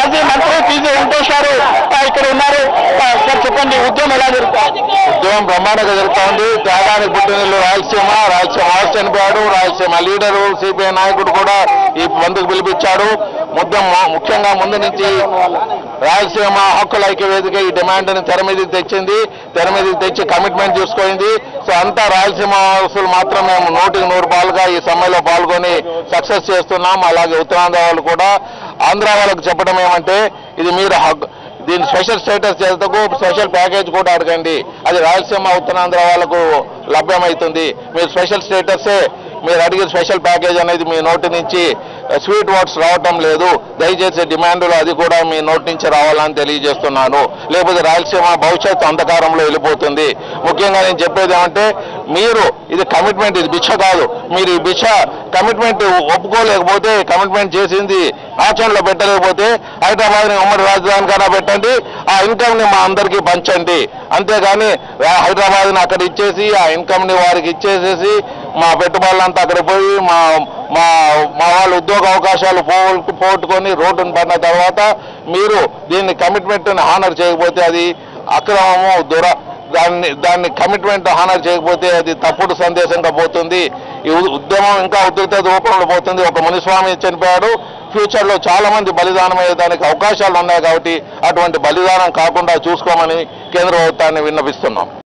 మాజీ మంత్రి పీజీ వెంకటేష్ గారు ఆ, ఇక్కడ ఉన్నారు ఆ, సార్ చెప్పండి ఉద్యమం ఎలా జరుగుతుంది ఉద్యమం బ్రహ్మాండంగా జరుగుతోంది త్యాగానికి పుట్టినల్లు రాయలసీమ రాయలసీమ వాసు చనిపోయాడు రాయలసీమ లీడరు సిపిఐ నాయకుడు కూడా ఈ బంధుకు పిలిపించాడు ముద్యం ముఖ్యంగా ముందు నుంచి రాయలసీమ హక్కుల ఐక్య వేదిక ఈ డిమాండ్ని తెర మీదకి తెచ్చింది తెర మీదకి తెచ్చి కమిట్మెంట్ చూసుకుంది సో అంతా రాయలసీమ వాసులు మాత్రం మేము నూటికి నూరు పాలుగా ఈ సమ్మెలో పాల్గొని సక్సెస్ చేస్తున్నాం అలాగే ఉత్తరాంధ్ర వాళ్ళు కూడా ఆంధ్ర వాళ్ళకు చెప్పడం ఏమంటే ఇది మీరు హక్కు దీని స్పెషల్ స్టేటస్ చేతకు స్పెషల్ ప్యాకేజ్ కూడా అడగండి అది రాయలసీమ ఉత్తరాంధ్ర వాళ్ళకు లభ్యమవుతుంది మీరు స్పెషల్ స్టేటసే మీరు అడిగే స్పెషల్ ప్యాకేజ్ అనేది మీ నోటి నుంచి స్వీట్ వర్డ్స్ రావటం లేదు దయచేసి డిమాండ్లు అది కూడా మీ నోటి నుంచి రావాలని తెలియజేస్తున్నాను లేకపోతే రాయలసీమ భవిష్యత్తు అంధకారంలో వెళ్ళిపోతుంది ముఖ్యంగా నేను చెప్పేది ఏమంటే మీరు ఇది కమిట్మెంట్ ఇది బిచ్చ కాదు మీరు ఈ బిచ్చ కమిట్మెంట్ ఒప్పుకోలేకపోతే కమిట్మెంట్ చేసింది ఆచరణలో పెట్టలేకపోతే హైదరాబాద్ని ఉమ్మడి రాజధాని కన్నా పెట్టండి ఆ ఇన్కమ్ ని మా అందరికీ పంచండి అంతేగాని రా- హైదరాబాద్ని అక్కడ ఇచ్చేసి ఆ ఇన్కమ్ ని వారికి ఇచ్చేసేసి మా పెట్టుబడులంతా అక్కడ పోయి మా మా మా వాళ్ళ ఉద్యోగ అవకాశాలు పోగొట్టు పోగొట్టుకొని రోడ్డును పడిన తర్వాత మీరు దీన్ని కమిట్మెంట్ హానర్ చేయకపోతే అది అక్రమము దుర దాన్ని దాన్ని కమిట్మెంట్ హానర్ చేయకపోతే అది తప్పుడు సందేశంగా పోతుంది ఈ ఉ- ఉద్యమం ఇంకా ఉద్రిక్త రూపంలో పోతుంది ఒక మునిస్వామి చనిపోయాడు ఫ్యూచర్లో చాలా మంది బలిదానం అయ్యేదానికి అవకాశాలు ఉన్నాయి కాబట్టి అటువంటి బలిదానం కాకుండా చూసుకోమని కేంద్ర ప్రభుత్వాన్ని విన్నపిస్తున్నాం